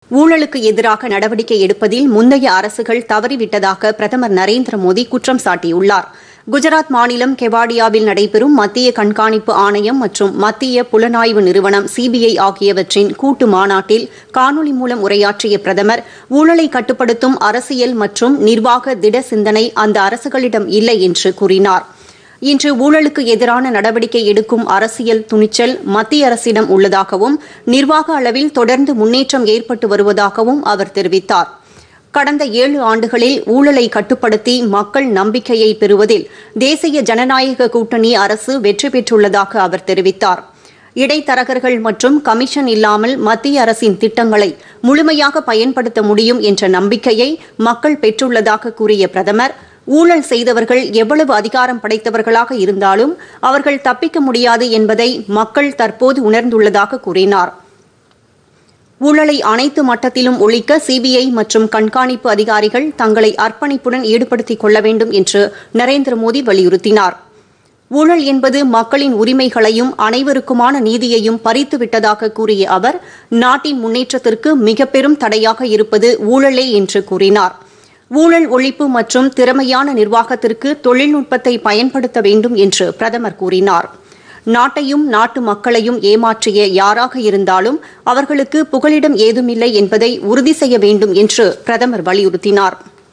ஊழலுக்கு எதிராக நடவடிக்கை எடுப்பதில் முந்தைய அரசுகள் தவறிவிட்டதாக பிரதமர் நரேந்திர மோடி குற்றம் சாட்டியுள்ளார் குஜராத் மாநிலம் கெவாடியாவில் நடைபெறும் மத்திய கண்காணிப்பு ஆணையம் மற்றும் மத்திய புலனாய்வு நிறுவனம் சிபிஐ ஆகியவற்றின் கூட்டு மாநாட்டில் காணொலி மூலம் உரையாற்றிய பிரதமர் ஊழலை கட்டுப்படுத்தும் அரசியல் மற்றும் நிர்வாக திட சிந்தனை அந்த அரசுகளிடம் இல்லை என்று கூறினார் இன்று ஊழலுக்கு எதிரான நடவடிக்கை எடுக்கும் அரசியல் துணிச்சல் மத்திய அரசிடம் உள்ளதாகவும் நிர்வாக அளவில் தொடர்ந்து முன்னேற்றம் ஏற்பட்டு வருவதாகவும் அவர் தெரிவித்தார் கடந்த ஏழு ஆண்டுகளில் ஊழலை கட்டுப்படுத்தி மக்கள் நம்பிக்கையை பெறுவதில் தேசிய ஜனநாயக கூட்டணி அரசு வெற்றி பெற்றுள்ளதாக அவர் தெரிவித்தார் இடைத்தரகர்கள் மற்றும் கமிஷன் இல்லாமல் மத்திய அரசின் திட்டங்களை முழுமையாக பயன்படுத்த முடியும் என்ற நம்பிக்கையை மக்கள் பெற்றுள்ளதாக கூறிய பிரதமர் ஊழல் செய்தவர்கள் எவ்வளவு அதிகாரம் படைத்தவர்களாக இருந்தாலும் அவர்கள் தப்பிக்க முடியாது என்பதை மக்கள் தற்போது உணர்ந்துள்ளதாக கூறினார் ஊழலை அனைத்து மட்டத்திலும் ஒழிக்க சிபிஐ மற்றும் கண்காணிப்பு அதிகாரிகள் தங்களை அர்ப்பணிப்புடன் ஈடுபடுத்திக் கொள்ள வேண்டும் என்று நரேந்திர மோடி வலியுறுத்தினார் ஊழல் என்பது மக்களின் உரிமைகளையும் அனைவருக்குமான நீதியையும் பறித்துவிட்டதாக கூறிய அவர் நாட்டின் முன்னேற்றத்திற்கு மிக பெரும் தடையாக இருப்பது ஊழலே என்று கூறினார் ஊழல் ஒழிப்பு மற்றும் திறமையான நிர்வாகத்திற்கு தொழில்நுட்பத்தை பயன்படுத்த வேண்டும் என்று பிரதமர் கூறினார் நாட்டையும் நாட்டு மக்களையும் ஏமாற்றிய யாராக இருந்தாலும் அவர்களுக்கு புகலிடம் ஏதுமில்லை என்பதை உறுதி செய்ய வேண்டும் என்று பிரதமர் வலியுறுத்தினார்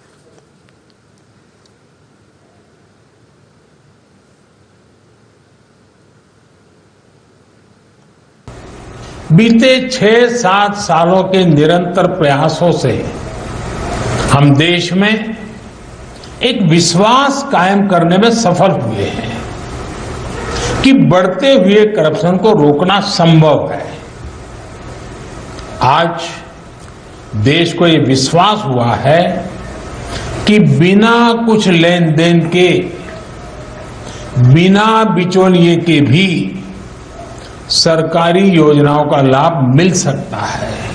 बीते छह सात सालों के निरंतर प्रयासों से हम देश में एक विश्वास कायम करने में सफल हुए हैं कि बढ़ते हुए करप्शन को रोकना संभव है आज देश को ये विश्वास हुआ है कि बिना कुछ लेन देन के बिना बिचौलिए के भी सरकारी योजनाओं का लाभ मिल सकता है